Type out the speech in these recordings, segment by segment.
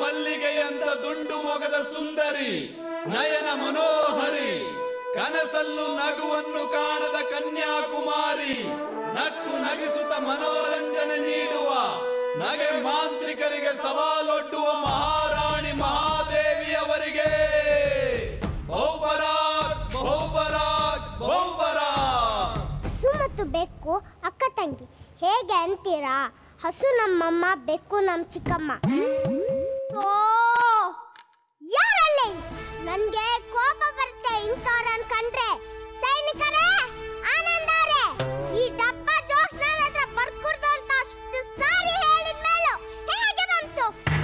ಮಲ್ಲಿಗೆಯಂತ ದುಂಡು ಮೊಗದ ಸುಂದರಿ ನಯನ ಮನೋಹರಿ ಕನಸಲ್ಲೂ ನಗುವನ್ನು ಕಾಣದ ಕನ್ಯಾಕುಮಾರಿ ನಕ್ಕು ನಗಿಸುತ್ತ ಮನೋರಂಜನೆ ನೀಡುವ ನಗೆ ಮಾಂತ್ರಿಕರಿಗೆ ಸವಾಲೊಡ್ಡುವ ಮಹಾರಾಣಿ ಮಹಾದೇವಿಯವರಿಗೆ ಬಹುಪರಾಗ್ ಬಹುಪರಾಗ್ ಬಹುಪರಾಗ್ ಹಸು ಮತ್ತು ಬೆಕ್ಕು ಅಕ್ಕ ತಂಗಿ ಹೇಗೆ ಅಂತೀರಾ ಹಸು ನಮ್ಮಮ್ಮ ಬೆಕ್ಕು ನಮ್ಮ ಚಿಕ್ಕಮ್ಮ ಓ ಯಾರಲ್ಲಿ ನನ್ಗೆ ಕೋಪ ಬರುತ್ತೆ ಇಂಥವ್ರನ್ ಕಂಡ್ರೆ ಸೈನಿಕರೇ ಆನಂದಾರೆ ಈ ಡಬ್ಬ ಜೋಕ್ಸ್ ನನ್ನ ಹತ್ರ ಬರ್ಕೂಡ್ದು ಅಂತ ಅಷ್ಟು ಸಾರಿ ಹೇಳಿದ್ಮೇಲೂ ಹೇಗೆ ಬಂತು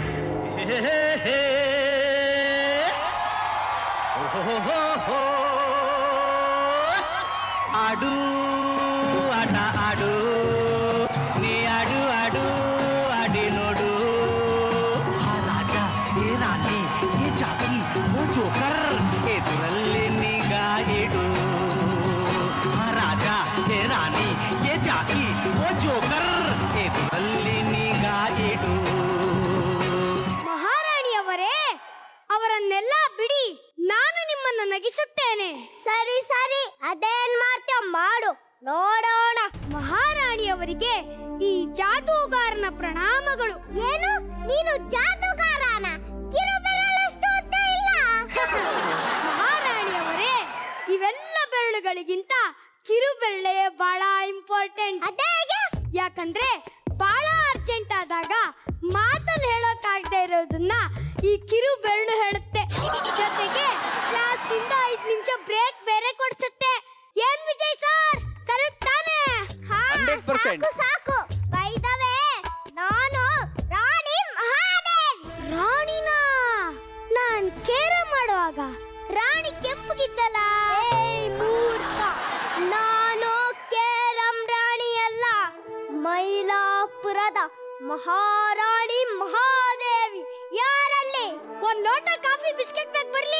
ಆಡು ಆಟ ಆಡು ನೀ ಆಡು ಆಡು ಆಡಿ ನೋಡು ಆ ರಾಜ ಏ ರಾಣಿ ಏ ಜಾತಿ ಓ ಜೋಕರ್ ಎದುರಲ್ಲಿ ನಿಗಾ ಇಡು ಆ ರಾಜ ಏ ರಾಣಿ ಏ ಜಾತಿ ಓ ಜೋಕರ್ ಎದುರಲ್ಲಿ ನಿಗಾ ಇಡು ಮಹಾರಾಣಿಯವರೇ ಅವರನ್ನೆಲ್ಲ ಬಿಡಿ ನಾನು ನಿಮ್ಮನ್ನು ನಗಿಸುತ್ತೇನೆ ಸರಿ ಸರಿ ಅದೇನ್ ಮಾಡ್ತೀಯ ಮಾಡು ನೋಡೋಣ ಮಹಾರಾಣಿಯವರಿಗೆ ಈ ಜಾದೂಗಾರನ ಪ್ರಣಾಮಗಳು ಏನು ನೀನು ಜಾದೂಗಾರನ ಕಿರುಬೆರಳಷ್ಟು ಉದ್ದ ಇಲ್ಲ ಮಹಾರಾಣಿಯವರೇ ಇವೆಲ್ಲ ಬೆರಳುಗಳಿಗಿಂತ ಕಿರುಬೆರಳೆ ಬಹಳ ಇಂಪಾರ್ಟೆಂಟ್ ಅದೇ ಯಾಕಂದ್ರೆ ಬಹಳ ಅರ್ಜೆಂಟ್ ಆದಾಗ ಮಾತಲ್ಲಿ ಹೇಳೋಕ್ಕಾಗದೆ ಇರೋದನ್ನ ಈ ಕಿರು ಬೆರಳು ಹೇಳುತ್ತೆ ಜೊತೆಗೆ ಕ್ಲಾಸ್ ಇಂದ ಐದ್ ನಿಮಿಷ ಬ್ರೇಕ್ ಬೇರೆ ಕೊಡ್ಸುತ್ತೆ ಏನ್ ವಿಜಯ್ ಸರ್ ಕರೆಕ್ಟ್ ತಾನೇ 100%. ಸಾಕು ಸಾಕು By the way, ನಾನು ರಾಣಿ ಮಹಾದೇವ್ ರಾಣಿನಾ ನಾನ್ ಕೇರ ಮಾಡುವಾಗ ರಾಣಿ ಕೆಂಪಗಿದ್ದಲ್ಲ ಏಯ್ ಮೂರ್ಖ ನಾನು ಕೇರಂ ರಾಣಿ ಅಲ್ಲ ಮೈಲಾಪುರದ ಮಹಾರಾಣಿ ಮಹಾದೇವಿ ಯಾರಲ್ಲಿ ಒಂದ್ ಲೋಟ ಕಾಫಿ ಬಿಸ್ಕೆಟ್ ಬೇಕು ಬರ್ಲಿ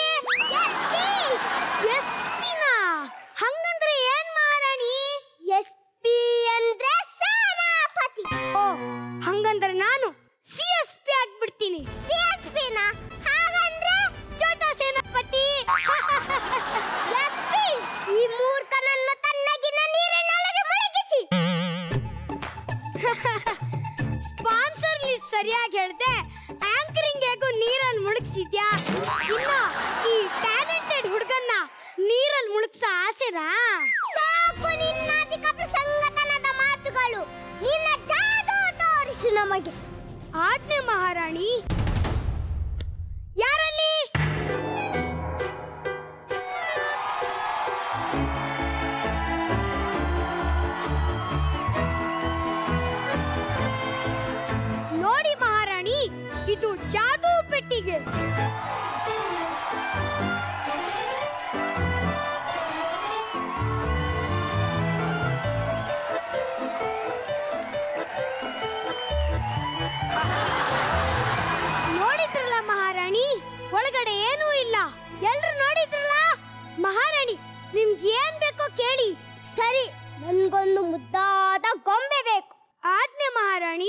ಎಸ್ ಪಿನಾ ಹಂಗಂದ್ರೆ ಏನ್ ಮಹಾರಾಣಿ ಎಸ್ ಪಿ ಅಂದ್ರೆ ಸೇನಾಪತಿ ಓ ಹಂಗಂದ್ರೆ ನಾನು ಸಿ ಎಸ್ ಪಿ ಆಗ್ಬಿಡ್ತೀನಿ ಸಿ ಎಸ್ ಪಿನ ಹಾಗಂದ್ರೆ ಚೋಟ ಸೇನಾಪತಿ ಎಸ್ ಪಿ ಈ ಮೂರ್ಖನನ್ನು ತಣ್ಣಗಿನ ನೀರಿನೊಳಗೆ ಮುಳುಗಿಸಿ ಸ್ಪಾನ್ಸರ್ ಲಿಸ್ಟ್ ಸರಿಯಾಗಿ ಹೇಳ್ದೆ ಆಂಕರಿಂಗ್ ಹೇಗೂ ನೀರಲ್ಲಿ ಮುಳುಗಿಸಿದ್ಯಾ ಇನ್ನು ಈ ಟ್ಯಾಲೆಂಟೆಡ್ ಹುಡುಗನ್ನ ನೀರಲ್ಲಿ ಮುಳುಗ್ಸ ಆಸೆನಾ ಸಾಕು ನಿನ್ನ ಅಧಿಕ ಪ್ರಸಂಗತನದ ಮಾತುಗಳು ನಿನ್ನ ಜಾದೂ ತೋರಿಸು ನಮಗೆ ಆಜ್ಞೆ ಮಹಾರಾಣಿ ಯಾರಲ್ಲಿ ನೋಡಿ ಮಹಾರಾಣಿ ಇದು ಜಾದೂ ಪೆಟ್ಟಿಗೆ ನೋಡಿದ್ರಲ್ಲ ಮಹಾರಾಣಿ ಒಳಗಡೆ ಏನೂ ಇಲ್ಲ ಎಲ್ರು ನೋಡಿದ್ರಲ್ಲ ಮಹಾರಾಣಿ ನಿಮ್ಗೆ ಏನ್ ಬೇಕೋ ಕೇಳಿ ಸರಿ ನನ್ಗೊಂದು ಮುದ್ದಾದ ಗೊಂಬೆ ಬೇಕು ಆಜ್ಞೆ ಮಹಾರಾಣಿ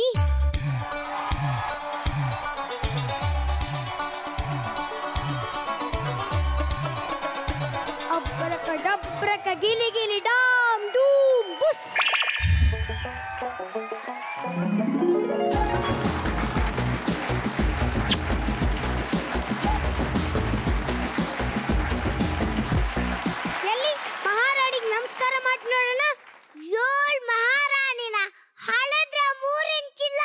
ಅಬ್ಬರಕ ಡಬ್ರಕ ಗಿಲಿ ಗಿಲಿ ಡಾಮ್ ಡೂಮ್ ಬುಸ್ ಎಲ್ಲಿ ಮಹಾರಾಣಿಗೆ ನಮಸ್ಕಾರ ಮಾಡಿ ನೋಡೋಣ ಏಳ್ ಮಹಾರಾಣಿನ ಹಳದ್ರ ಮೂರ್ ಇಂಚಿಲ್ಲ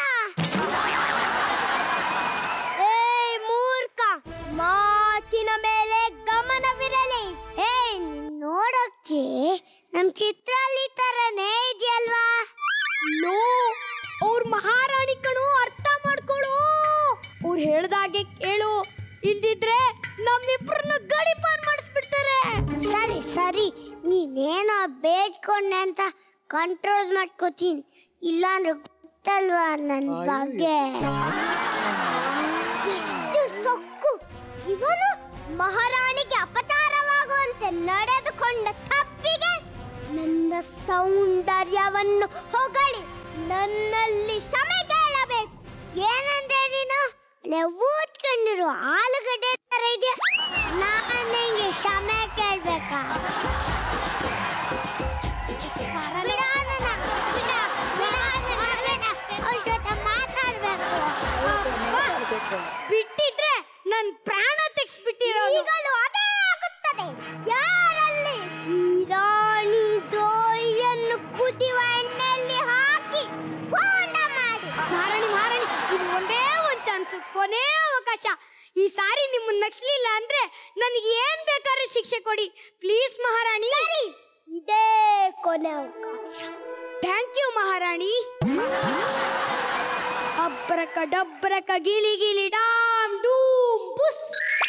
ಏಯ್ ಮೂರ್ಖ ಮಾತಿನ ಮೇಲೆ ಗಮನವಿರಲಿ ಏಯ್ ನೀನ್ ನೋಡೋಕೆ ನಮ್ ಚಿತ್ರಲ್ಲಿ ತರನೇ ಇದೆಯಲ್ವಾ ನೋ ಅವ್ರ ಮಹಾರಾಣಿ ಕಣು ಅರ್ಥ ಮಾಡ್ಕೊಳು ಅವ್ರು ಹೇಳ್ದಾಗೆ ಕೇಳು ಇಲ್ದಿದ್ರೆ ನಮ್ಮಿಬ್ರನ್ನ ಗಡಿಪಾರ್ ಮಾಡಿಸ್ಬಿಡ್ತಾರೆ ಸರಿ ಸರಿ ನೀನೇನೋ ಬೇಡ್ಕೊಂಡೆ ಅಂತ ಕಂಟ್ರೋಲ್ ಮಾಡ್ಕೋತೀನಿ ಇಲ್ಲಾಂದ್ರೆ ಗೊತ್ತಲ್ವಾ ನನ್ನ ಬಗ್ಗೆ ಎಷ್ಟು ಸೊಕ್ಕು ಇವನು ಮಹಾರಾಣಿಗೆ ಅಪಚಾರವಾಗುವಂತೆ ನಡೆದುಕೊಂಡ ತಪ್ಪಿಗೆ ನನ್ನ ಸೌಂದರ್ಯವನ್ನು ಹೊಗಳಿ ನನ್ನಲ್ಲಿ ಕ್ಷಮೆ ಕೇಳಬೇಕು ಏನಂದೆ ನೀನು ಊದ್ಕ ಕಂಡಿರು ಆಲೂಗಡ್ಡೆ ತರ ಇದೆ ನಾನು ನಿಂಗೆ ಕ್ಷಮೆ ಕೇಳ್ಬೇಕಾ ಬಿಡ ನನ್ನ, ಬಿಡ, ಬಿಡ ನನ್ನ, ಬಿಡ. ಅವ್ಳ ಜೊತೆ ಮಾತಾಡ್ಬೇಕು ಬಿಟ್ಟಿದ್ರೆ ನನ್ ಪ್ರಾಣ ತೆಗ್ಸ್ಬಿಟ್ಟಿರೋದು ಈಗಲೂ ಅದೇ ಆಗುತ್ತದೆ ಯಾರಲ್ಲಿ ಈ ರಾಣಿ ದ್ರೋಹಿಯನ್ನು ಕುದಿಯುವ ಎಣ್ಣೆಯಲ್ಲಿ ಹಾಕಿ ಹೋಂಡ ಮಾಡಿ ಮಹಾರಾಣಿ ಮಹಾರಾಣಿ ಇದು ಒಂದೇ ಒಂದ್ ಚಾನ್ಸ್ ಕೊನೆ ಅವಕಾಶ ಈ ಸಾರಿ ನಿಮ್ಮನ್ನ ನಗ್ಸ್ಲಿಲ್ಲ ಅಂದ್ರೆ ನನಗೆ ಏನ್ ಬೇಕಾದ್ರೂ ಶಿಕ್ಷೆ ಕೊಡಿ ಪ್ಲೀಸ್ ಮಹಾರಾಣಿ ಇದೇ ಕೊನೆ ಅವಕಾಶ ಥ್ಯಾಂಕ್ ಯು ಮಹಾರಾಣಿ ಅಬ್ರಕ ಡಬ್ರಕ ಗಿಲಿ ಗಿಲಿ ಡಾಮ್ ಡೂಮ್ ಬುಸ್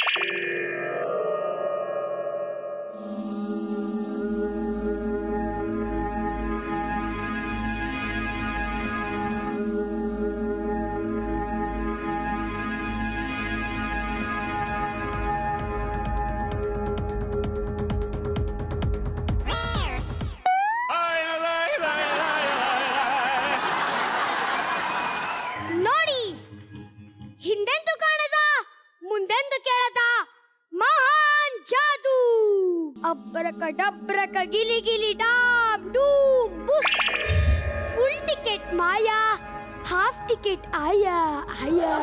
ನೋಡಿ ಹಿಂದೆಂದು ಕಾಣದ ಮುಂದೆಂದು ಕೇಳದ ಮಹಾನ್ ಜಾದು ಅಬ್ರಕ ಡಬ್ರಕ ಗಿಲಿ ಗಿಲಿ ಡಾಮ್ ಡೂಮ್ ಬುಸ್ ಫುಲ್ ಟಿಕೆಟ್ ಮಾಯಾ ಹಾಫ್ ಟಿಕೆಟ್ ಆಯಾ ಆಯಾ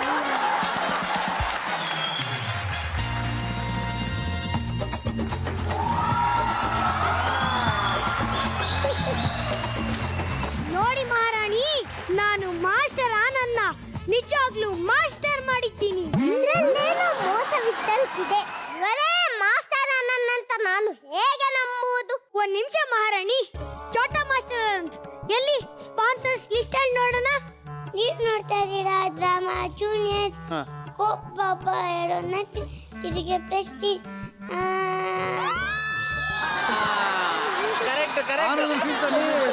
ನೋಡಿ ಮಹಾರಾಣಿ ನಾನು ಮಾಸ್ಟರ್ ಆನನ್ನ ನಿಜವಾಗ್ಲೂ ಮಾಸ್ಟರ್ ಮಾಡಿದ್ದೀನಿ ಇದ್ರಲ್ಲೇನೋ ಮೋಸವಿದ್ದಂತಿದೆ ಇವರೇ ಮಾಸ್ಟರ್ ಅನ್ನಂತ ನಾನು ಹೇಗೆ ನಂಬುವುದು ಒಂದ್ ನಿಮಿಷ ಮಹಾರಾಣಿ ಚೋಟ ಮಾಸ್ಟರ್ ಅಂತ ಎಲ್ಲಿ ಸ್ಪಾನ್ಸರ್ಸ್ ಲಿಸ್ಟ್ ಅಲ್ಲಿ ನೋಡೋಣ ನೀವ್ ನೋಡ್ತಾ ಇದ್ದೀರಾ ಡ್ರಾಮಾ ಜೂನಿಯರ್ಸ್ ಹಾ. ಕೋಪ್ ಪಾಪ ಹೇಳೋ ನಟಿ ತಿರುಗಿ ಪ್ರೆಸ್ಟಿ ಕರೆಕ್ಟ್ ಕರೆಕ್ಟ್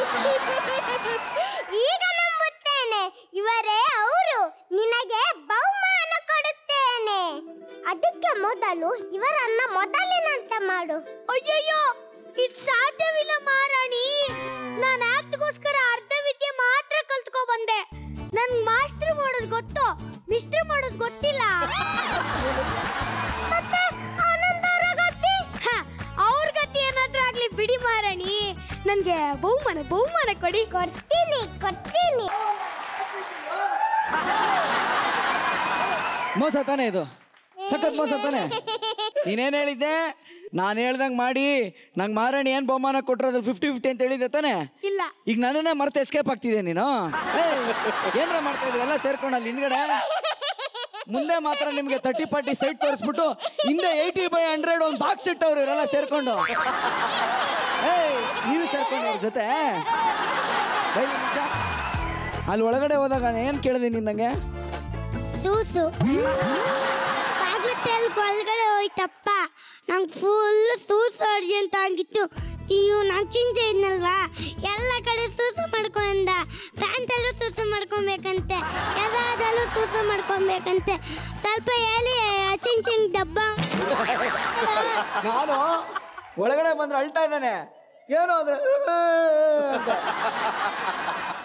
ಈಗ ನಂಬುತ್ತೇನೆ ಇವರೇ ಅವರು ನಿನಗೆ ಬಹುಮಾನ ಕೊಡುತ್ತೇನೆ ಅದಕ್ಕೆ ಮೊದಲು ಇವರನ್ನ ಮೊದಲಿನಂತೆ ಮಾಡು ಅಯ್ಯಯ್ಯೋ ಇದು ಸಾಧ್ಯವಿಲ್ಲ ಮಹಾರಾಣಿ ನಾನು ಆಕ್ಟ್ಗೋಸ್ಕರ ಅರ್ಧ ವಿದ್ಯೆ ಮಾತ್ರ ಕಲ್ತ್ಕೊ ಬಂದೆ ನನ್ ಮಾಸ್ಟರ್ ಮಾಡೋದು ಗೊತ್ತು ಮಿಸ್ಟ್ರ್ ಮಾಡೋದು ಗೊತ್ತಿಲ್ಲ ಮತ್ತೆ ಆನಂದರ ಗತಿ ಹ, ಅವ್ರ ಗತಿ ಏನಾದ್ರೂ ಆಗ್ಲಿ ಬಿಡಿ ಮಹಾರಾಣಿ ನನ್ಗೆ ಬಹುಮಾನ ಬಹುಮಾನ ಕೊಡಿ ಕೊಡ್ತೀನಿ ಕೊಡ್ತೀನಿ ಮೋಸ ತಾನೇ ಇದು ಸಖತ್ ಮೋಸ ತಾನೇ ನೀನೇನು ಹೇಳಿದ್ದೆ ನಾನು ಹೇಳ್ದಂಗೆ ಮಾಡಿ ನಂಗೆ ಮಾರಾಣಿ ಏನು ಬಹುಮಾನ ಕೊಟ್ಟಿರೋದು ಫಿಫ್ಟಿ ಫಿಫ್ಟಿ ಅಂತ ಹೇಳಿದ್ದೆ ತಾನೇ ಇಲ್ಲ ಈಗ ನನ್ನನ್ನೇ ಮರ್ತು ಎಸ್ಕೇಪ್ ಆಗ್ತಿದೆ ನೀನು ಏಯ್, ಏನ್ರ ಮಾಡ್ತಾ ಇದ್ರಿ ಎಲ್ಲ ಸೇರ್ಕೊಂಡು ಅಲ್ಲಿ ಹಿಂದ್ಗಡೆ ಮುಂದೆ ಮಾತ್ರ ನಿಮಗೆ ತರ್ಟಿ ಪಾರ್ಟಿ ಸೈಟ್ ತೋರಿಸ್ಬಿಟ್ಟು ಹಿಂದೆ ಏಯ್ಟಿ ಬೈ ಹಂಡ್ರೆಡ್ ಒಂದು ಬಾಕ್ಸ್ ಇಟ್ಟವ್ರು ಇವರೆಲ್ಲ ಸೇರ್ಕೊಂಡು ಏಯ್ ನೀವು ಸೇರ್ಕೊಂಡು ಅವ್ರ ಜೊತೆ ಬೈ ಒಂದ್ ನಿಮಿಷ. ಅಲ್ಲಿ ಒಳಗಡೆ ಹೋದಾಗ ಏನು ಕೇಳಿದೆ ನಿನ್ನಂಗೆ ಸೂಸು ಬಾಗ್ಲತ್ತಲ್ಲಿ ಒಳಗಡೆ ಹೋಯ್ತಪ್ಪ ನಂಗೆ ಫುಲ್ ಸೂಸು ಅರ್ಜೆಂಟ್ ಆಗಿತ್ತು ಅಯ್ಯೋ ನಾನು ಚಿಂತೆ ಇದ್ನಲ್ವಾ ಎಲ್ಲ ಕಡೆ ಸೂಸು ಮಾಡ್ಕೊಂಡ ಪ್ಯಾಂಟಲ್ಲೂ ಸೂಸು ಮಾಡ್ಕೊಬೇಕಂತೆ ಎಲ್ಲದಲ್ಲೂ ಸೂಸು ಮಾಡ್ಕೊಬೇಕಂತೆ ಸ್ವಲ್ಪ ಹೇಳಿ ಚಿಂಗ್ ಚಿಂಗ್ ಡಬ್ಬ ನಾನು ಒಳಗಡೆ ಬಂದ್ರೆ ಅಳ್ತಾ ಇದ್ದಾನೆ ಏನು ಅಂದ್ರೆ ಅಂತ.